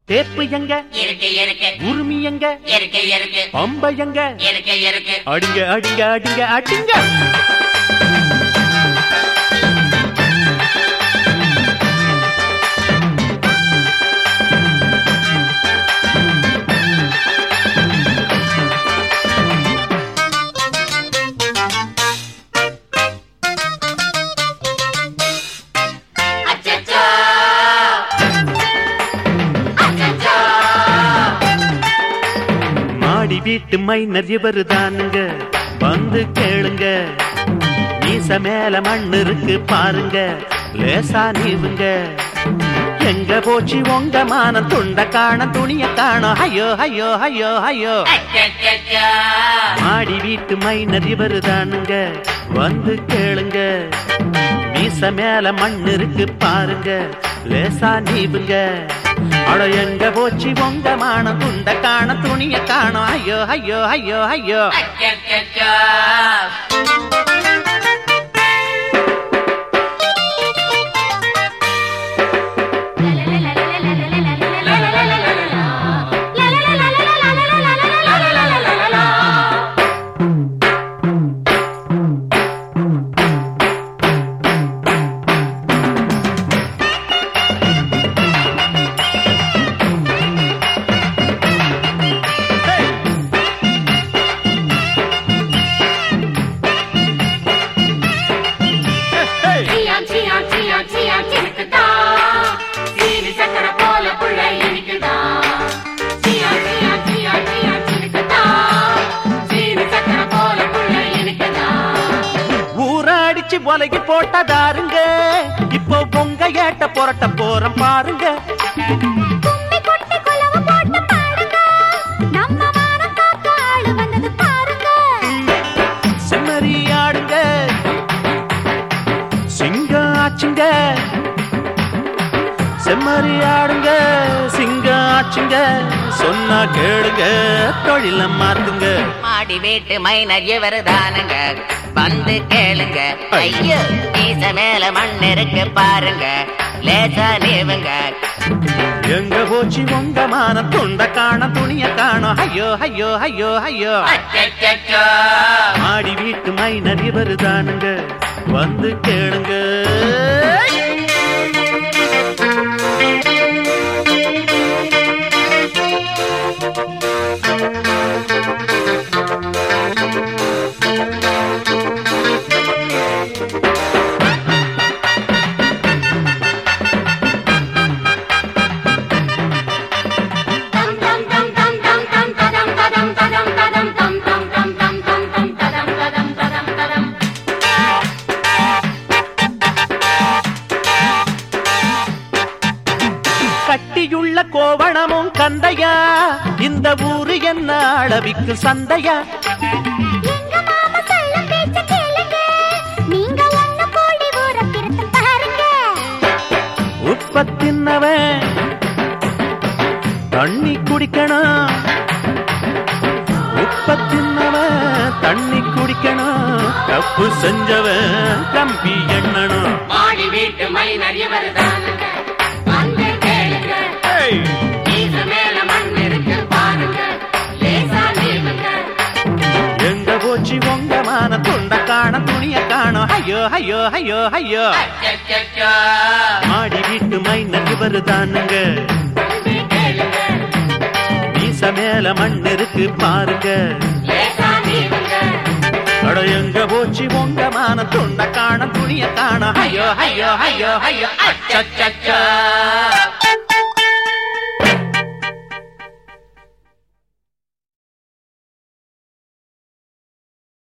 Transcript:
தேப்பு எங்க இருக்கு இருக்கு உரிமை எங்க இருக்கு இருக்கு பம்பை எங்க இருக்கு இருக்கு அடிங்க அடிங்க அடிங்க அடிங்க அச்சச்சோ அச்சச்சோ மாடி வீட்டு மைனர் இவரு தானுங்க வந்து கேளுங்க மீச மேல மண் இருக்கு பாருங்க லேசா நீவுங்க எங்க போச்சு உங்க மானம் துண்ட காண துணிய காணோம் ஐயோ ஐயோ ஐயோ ஐயோ அச்சச்சோ மாடி வீட்டு மைனர் இவரு தானுங்க வந்து கேளுங்க மீச மேல மண் இருக்கு பாருங்க லேசா நீவுங்க அட எங்க போச்சு உங்க மானம் துண்ட காண துணிய காணோம் ஐயோ ஐயோ ஐயோ ஐயோ அச்சச்சோ சியா சியா சியா சியா சினுக்குதா சீனி சக்கரை போல புள்ள இனிக்குதா சியா சியா சியா சியா சினுக்குதா சீனி சக்கரை போல புள்ள இனிக்குதா ஊராடிச்சு ஒலகி போட்டதாருங்க இப்போ பொங்க ஏட்ட புரட்ட போறோம் பாருங்க கும்மி கொட்டி குலவு போட்டு பாடுங்க நம்ம மானம் காக்க ஆளு வந்தது பாருங்க செம்மறி ஆடுங்க சிங்கம் ஆச்சுங்க செம்மறி ஆடுங்க சிங்கம் ஆச்சுங்க சொன்னா கேளுங்க தொழில மாத்துங்க மாடி வீட்டு மைனர் இவரு தானுங்க வந்து கேளுங்க ஐயோ மீச மேல மண் இருக்கு பாருங்க லேசா நீவுங்க எங்க போச்சு உங்க மான துண்ட காண துணிய காணோம் ஐயோ ஐயோ ஐயோ ஐயோ அச்சச்சோ மாடி வீட்டு மைனர் இவரு தானுங்க வந்து கேளுங்க தம் தம் தம் தம் தம் தம் ததம் ததம் ததம் ததம் தம் தம் தம் தம் தம் தம் ததம் ததம் ததம் ததம் கட்டியுள்ள கோவணமும் கந்தையா இந்த ஊரு என்ன அளவிக்கு சந்தையா எங்க மாமா சொல்லும் பேச்ச கேளுங்க நீங்க ஒண்ணு கூடி ஊரை திருத்த பாருங்க உற்பத்தின்னவன் தண்ணி குடிக்கணும் உற்பத்தின்னவன் தண்ணி குடிக்கணும் தப்பு செஞ்சவன் கம்பி எண்ணணும் மாடி வீட்டு மைனர் இவரு தானுங்க வந்து கேளுங்க ஏய், மீச மேல மண் இருக்கு பாருங்க லேசா நீவுங்க எங்க போச்சு உங்க மான துண்ட காண துணிய காணோம் ஐயோ ஐயோ ஐயோ ஐயோ அச்சச்சோ மாடி வீட்டு மைனர் இவரு தானுங்க வந்து கேளுங்க மீச மேல மண் இருக்கு பாருங்க லேசா நீவுங்க அட எங்க போச்சு உங்க மான துண்ட காண துணிய காணோம் ஐயோ ஐயோ ஐயோ ஐயோ அச்சச்சோ